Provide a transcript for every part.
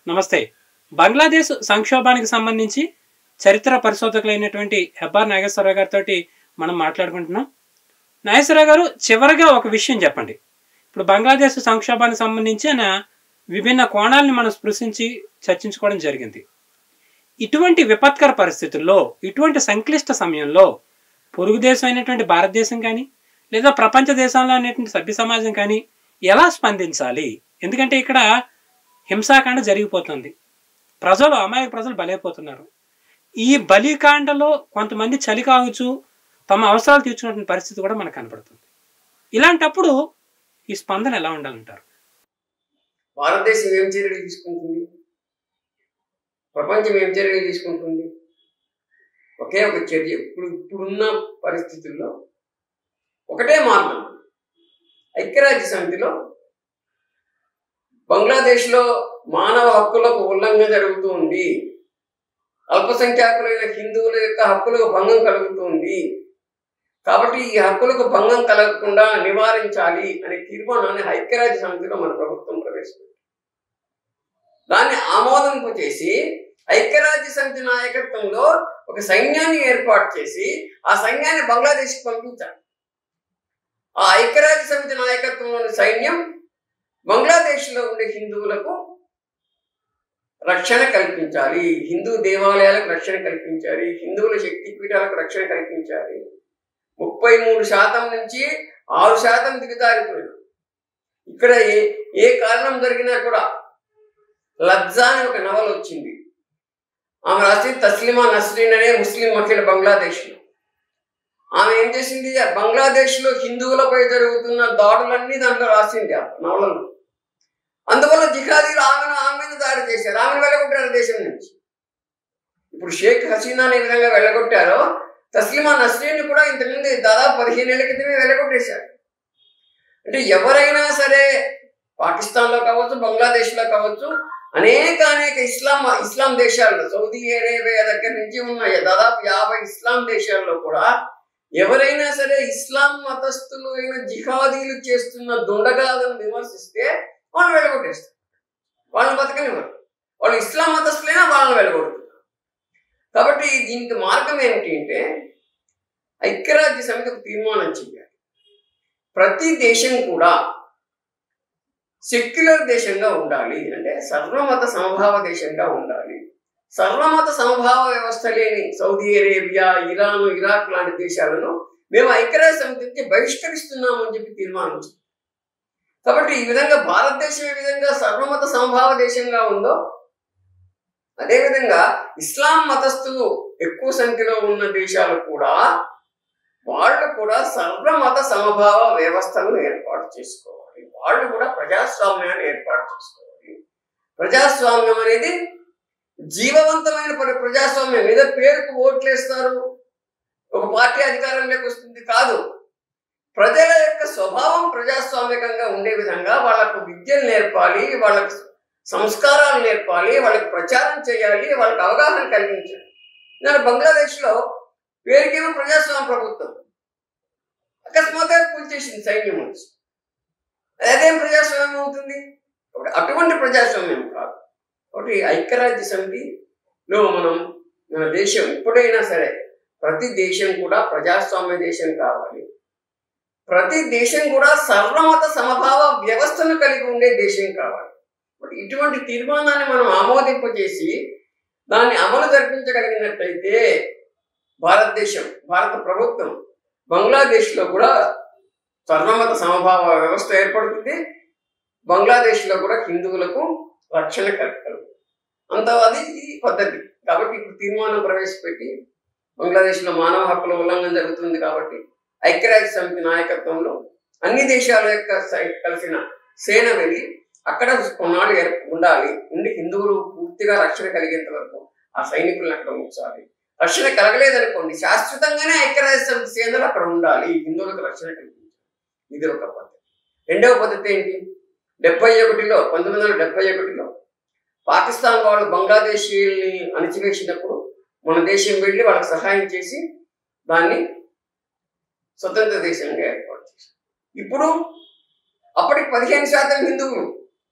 నమస్తే బంగ్లాదేశ్ సంక్షోభానికి సంబంధించి చరిత్ర పరిశోధకులైనటువంటి హెబ్బార్ నాగేశ్వరరావు గారితో మనం మాట్లాడుకుంటున్నాం నాగేశ్వరరావు గారు చివరగా ఒక విషయం చెప్పండి ఇప్పుడు బంగ్లాదేశ్ సంక్షోభానికి సంబంధించిన విభిన్న కోణాలని మనం స్పృశించి చర్చించుకోవడం జరిగింది ఇటువంటి విపత్కర పరిస్థితుల్లో ఇటువంటి సంక్లిష్ట సమయంలో పొరుగు దేశం అయినటువంటి భారతదేశం కానీ లేదా ప్రపంచ దేశంలో అనేటువంటి సభ్య సమాజం కానీ ఎలా స్పందించాలి ఎందుకంటే ఇక్కడ హింసాకాండ జరిగిపోతుంది ప్రజలు అమాయక ప్రజలు బలైపోతున్నారు ఈ బలికాండలో కొంతమంది చలి కావచ్చు తమ అవసరాలు తీర్చుకున్న పరిస్థితి కూడా మనకు కనపడుతుంది ఇలాంటప్పుడు ఈ స్పందన ఎలా ఉండాలంటారు భారతదేశం ఏం చర్యలు తీసుకుంటుంది ప్రపంచం ఏం చర్యలు తీసుకుంటుంది ఒకే ఒక చర్య ఇప్పుడు ఇప్పుడున్న పరిస్థితుల్లో ఒకటే మార్గం ఐక్యరాజ్య సమితిలో బంగ్లాదేశ్లో మానవ హక్కులకు ఉల్లంఘన జరుగుతూ ఉంది అల్పసంఖ్యాకులైన హిందువుల యొక్క హక్కులకు భంగం కలుగుతుంది కాబట్టి ఈ హక్కులకు భంగం కలగకుండా నివారించాలి అనే తీర్మానాన్ని ఐక్యరాజ్య సమితిలో మన ప్రభుత్వం ప్రవేశపెట్టింది దాన్ని ఆమోదింపు చేసి ఐక్యరాజ్య సమితి నాయకత్వంలో ఒక సైన్యాన్ని ఏర్పాటు చేసి ఆ సైన్యాన్ని బంగ్లాదేశ్కి పంపించాలి ఆ ఐక్యరాజ్య సమితి నాయకత్వంలోని సైన్యం బంగ్లాదేశ్లో ఉండే హిందువులకు రక్షణ కల్పించాలి హిందూ దేవాలయాలకు రక్షణ కల్పించాలి హిందువుల శక్తి పీఠాలకు రక్షణ కల్పించాలి ముప్పై మూడు శాతం నుంచి ఆరు శాతం దిగజారిపోయిన ఇక్కడ ఏ ఏ కారణం జరిగినా కూడా లజ్జా అని ఒక నవల వచ్చింది ఆమె రాసింది తస్లిమా నస్రీన్ అనే ముస్లిం మహిళ బంగ్లాదేశ్లో ఆమె ఏం చేసింది బంగ్లాదేశ్లో హిందువులపై జరుగుతున్న దాడులన్నీ దాంట్లో రాసింది ఆ నవలలో అందువల్ల జిహాదీలు ఆమెను ఆమె మీద దాడి చేశారు ఆమెను వెళ్ళగొట్టారు దేశం నుంచి ఇప్పుడు షేక్ హసీనాని ఏ విధంగా వెళ్ళగొట్టారో తస్లిమా నస్రీన్ కూడా ఇంతకుముందు దాదాపు పదిహేను ఏళ్ల క్రితమే వెళ్ళగొట్టేశారు అంటే ఎవరైనా సరే పాకిస్తాన్లో కావచ్చు బంగ్లాదేశ్లో కావచ్చు అనేక అనేక ఇస్లాం ఇస్లాం దేశాల్లో సౌదీ అరేబియా దగ్గర నుంచి ఉన్న దాదాపు యాభై ఇస్లాం దేశాల్లో కూడా ఎవరైనా సరే ఇస్లాం మతస్థులు అయిన జిహాదీలు చేస్తున్న దుండగాలను విమర్శిస్తే వాళ్ళని వెళ్ళగొట్టేస్తారు వాళ్ళని బతకనివ్వరు వాళ్ళు ఇస్లాం మతస్థులైనా వాళ్ళని వెళ్ళగొడుతున్నారు కాబట్టి దీనికి మార్గం ఏమిటి అంటే ఐక్యరాజ్య సమితి ఒక తీర్మానం చేయాలి ప్రతి దేశం కూడా సెక్యులర్ దేశంగా ఉండాలి అంటే సర్వమత సమభావ దేశంగా ఉండాలి సర్వమత సమభావ వ్యవస్థ లేని సౌదీ అరేబియా ఇరాన్ ఇరాక్ లాంటి దేశాలను మేము ఐక్యరాజ్య సమితి నుంచి బహిష్కరిస్తున్నాము అని చెప్పి తీర్మానించాం కాబట్టి ఈ విధంగా భారతదేశం ఏ విధంగా సర్వమత సమభావ దేశంగా ఉందో అదేవిధంగా ఇస్లాం మతస్థులు ఎక్కువ సంఖ్యలో ఉన్న దేశాలు కూడా వాళ్ళు కూడా సర్వమత సమభావ వ్యవస్థను ఏర్పాటు చేసుకోవాలి వాళ్ళు కూడా ప్రజాస్వామ్యాన్ని ఏర్పాటు చేసుకోవాలి ప్రజాస్వామ్యం అనేది జీవవంతమైన ప్ర- ప్రజాస్వామ్యం ఏదో పేరుకు ఓట్లేస్తారు ఒక పార్టీ అధికారంలోకి వస్తుంది కాదు ప్రజల యొక్క స్వభావం ప్రజాస్వామికంగా ఉండే విధంగా వాళ్ళకు విద్యను నేర్పాలి వాళ్ళకు సంస్కారాలు నేర్పాలి వాళ్ళకి ప్రచారం చేయాలి వాళ్ళకి అవగాహన కలిగించాలి నేను బంగ్లాదేశ్లో పేరుకేమో ప్రజాస్వామ్య ప్రభుత్వం అకస్మాత్తుగా కూల్చేసింది సైన్యం వచ్చి అదేం ప్రజాస్వామ్యం అవుతుంది కాబట్టి అటువంటి ప్రజాస్వామ్యం కాదు కాబట్టి ఐక్యరాజ్య సమితిలో మనం మన దేశం ఎప్పుడైనా సరే ప్రతి దేశం కూడా ప్రజాస్వామ్య దేశం కావాలి ప్రతి దేశం కూడా సర్వమత సమభావ వ్యవస్థను కలిగి ఉండే దేశం కావాలి మరి ఇటువంటి తీర్మానాన్ని మనం ఆమోదింపజేసి దాన్ని అమలు జరిపించగలిగినట్లయితే భారతదేశం భారత ప్రభుత్వం బంగ్లాదేశ్లో కూడా సర్వమత సమభావ వ్యవస్థ ఏర్పడుతుంది బంగ్లాదేశ్లో కూడా హిందువులకు రక్షణ కలుగుతుంది అంత అది ఈ పద్ధతి కాబట్టి ఇప్పుడు తీర్మానం ప్రవేశపెట్టి బంగ్లాదేశ్లో మానవ హక్కుల ఉల్లంఘన జరుగుతుంది కాబట్టి ఐక్యరాజ్య సమితి నాయకత్వంలో అన్ని దేశాల యొక్క సై- కలిసిన సేన వెళ్ళి అక్కడ కొన్నాళ్ళు ఏర్- ఉండాలి ఉండి హిందువులు పూర్తిగా రక్షణ కలిగేంత వరకు ఆ సైనికులను అక్కడ ఉంచాలి రక్షణ కలగలేదనుకోండి శాశ్వతంగానే ఐక్యరాజ్య సమితి సేనలు అక్కడ ఉండాలి హిందువులకు రక్షణ కల్పించాలి ఇది ఒక పద్ధతి రెండవ పద్ధతి ఏంటి డెబ్బై ఒకటిలో పంతొమ్మిది వందల డెబ్బై ఒకటిలో పాకిస్తాన్ వాళ్ళు బంగ్లాదేశీయుల్ని అణిచివేసినప్పుడు మన దేశం వెళ్ళి వాళ్ళకి సహాయం చేసి దాన్ని స్వతంత్ర దేశంగా ఏర్పాటు చేశారు ఇప్పుడు అప్పటికి పదిహేను శాతం హిందువులు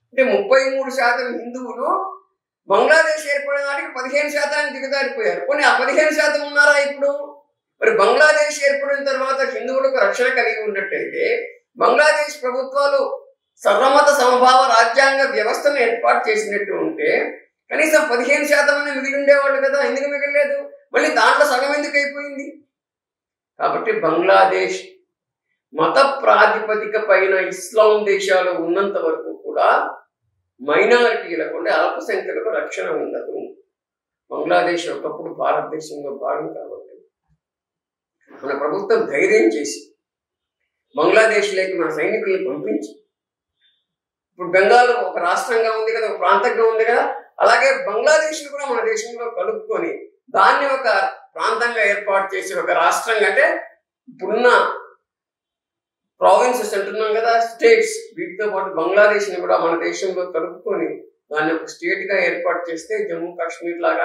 అంటే ముప్పై మూడు శాతం హిందువులు బంగ్లాదేశ్ ఏర్పడిన నాటికి పదిహేను శాతానికి దిగజారిపోయారు కొన్ని ఆ పదిహేను శాతం ఉన్నారా ఇప్పుడు మరి బంగ్లాదేశ్ ఏర్పడిన తర్వాత హిందువులకు రక్షణ కలిగి ఉన్నట్టయితే బంగ్లాదేశ్ ప్రభుత్వాలు సర్వమత సమభావ రాజ్యాంగ వ్యవస్థను ఏర్పాటు చేసినట్టు ఉంటే కనీసం పదిహేను శాతం అనే మిగిలి ఉండేవాళ్ళు కదా ఎందుకు మిగలేదు మళ్ళీ దాంట్లో సగం ఎందుకు అయిపోయింది కాబట్టి బంగ్లాదేశ్ మత ప్రాతిపదిక పైన ఇస్లాం దేశాలు ఉన్నంత వరకు కూడా మైనారిటీలకు అంటే అల్పసంఖ్యలకు రక్షణ ఉండదు బంగ్లాదేశ్ ఒకప్పుడు భారతదేశంలో భాగం కాబట్టి మన ప్రభుత్వం ధైర్యం చేసి బంగ్లాదేశ్లోకి మన సైనికుల్ని పంపించి ఇప్పుడు బెంగాల్ ఒక రాష్ట్రంగా ఉంది కదా ఒక ప్రాంతంగా ఉంది కదా అలాగే బంగ్లాదేశ్ కూడా మన దేశంలో కలుపుకొని దాన్ని ఒక ప్రాంతంగా ఏర్పాటు చేసి ఒక రాష్ట్రంగా అంటే ఇప్పుడున్న ప్రావిన్సెస్ అంటున్నాం కదా స్టేట్స్ వీటితో పాటు బంగ్లాదేశ్ ని కూడా మన దేశంలో కలుపుకొని దాన్ని ఒక స్టేట్ గా ఏర్పాటు చేస్తే జమ్మూ కాశ్మీర్ లాగా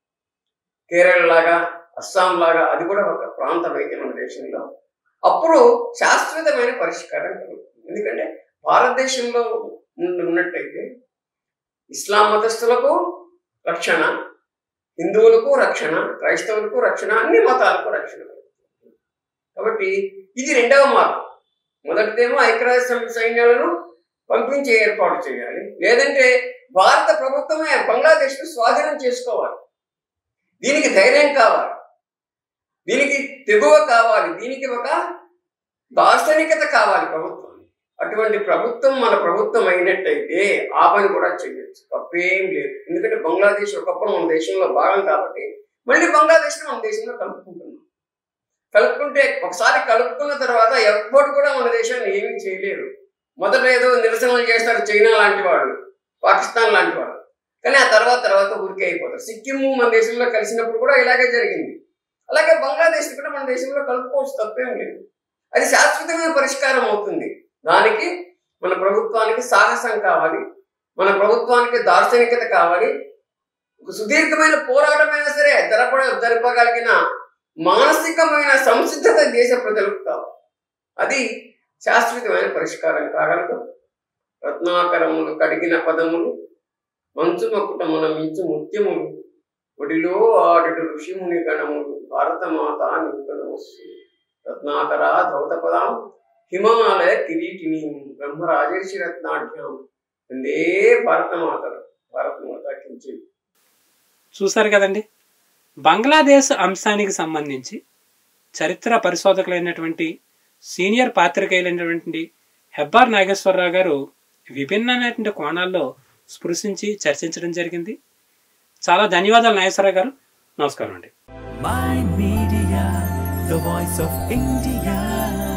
కేరళ లాగా అస్సాం లాగా అది కూడా ఒక ప్రాంతం అయితే మన దేశంలో అప్పుడు శాశ్వతమైన పరిష్కారం కలుగుతుంది ఎందుకంటే భారతదేశంలో ఉన్న- ఉన్నట్టయితే ఇస్లాం మతస్థులకు రక్షణ హిందువులకు రక్షణ క్రైస్తవులకు రక్షణ అన్ని మతాలకు రక్షణ కలుగుతుంది. కాబట్టి ఇది రెండవ మార్గం మొదటిదేమో ఐక్యరాజ్య సమితి సైన్యాలను పంపించి ఏర్పాటు చేయాలి లేదంటే భారత ప్రభుత్వమే బంగ్లాదేశ్ స్వాధీనం చేసుకోవాలి దీనికి ధైర్యం కావాలి దీనికి తెగువ కావాలి దీనికి ఒక దార్శనికత కావాలి ప్రభుత్వం అటువంటి ప్రభుత్వం మన ప్రభుత్వం అయినట్టయితే ఆ పని కూడా చేయొచ్చు తప్పేం లేదు ఎందుకంటే బంగ్లాదేశ్ ఒకప్పుడు మన దేశంలో భాగం కాబట్టి మళ్ళీ బంగ్లాదేశ్ మన దేశంలో కలుపుకుంటున్నాం కలుపుకుంటే ఒకసారి కలుపుకున్న తర్వాత ఎవ్వరు కూడా మన దేశాన్ని ఏమీ చేయలేరు మొదట ఏదో నిరసనలు చేస్తారు చైనా లాంటి వాళ్ళు పాకిస్తాన్ లాంటి వాళ్ళు కానీ ఆ తర్వాత తర్వాత ఊరికే అయిపోతారు సిక్కిం మన దేశంలో కలిసినప్పుడు కూడా ఇలాగే జరిగింది అలాగే బంగ్లాదేశ్ కూడా మన దేశంలో కలుపుకోవచ్చు తప్పేం లేదు అది శాశ్వతమైన పరిష్కారం అవుతుంది దానికి మన ప్రభుత్వానికి సాహసం కావాలి మన ప్రభుత్వానికి దార్శనికత కావాలి ఒక సుదీర్ఘమైన పోరాటమైనా సరే జరప జరపగలిగిన మానసికమైన సంసిద్ధత దేశ ప్రజలకు కావాలి అది శాశ్వతమైన పరిష్కారం కాగలదు రత్నాకరములు కడిగిన పదములు మంచు మకుటమున మించు ముత్యములు ఒడిలో ఆడుడు ఋషిముని గణములు భారతమాత నింకనమస్సు రత్నాకర ధౌతపదాం హిమాలయ కిరీటిని బ్రహ్మరాజర్షి రత్నాఢ్యాం అందే భారతమాతలు భారతమాత కించి చూశారు కదండి బంగ్లాదేశ్ అంశానికి సంబంధించి చరిత్ర పరిశోధకులైనటువంటి సీనియర్ పాత్రికేయులైనటువంటి హెబ్బార్ నాగేశ్వరరావు గారు విభిన్నమైనటువంటి కోణాల్లో స్పృశించి చర్చించడం జరిగింది చాలా ధన్యవాదాలు నాగేశ్వరరావు గారు నమస్కారం అండి Mind Media, the voice of India.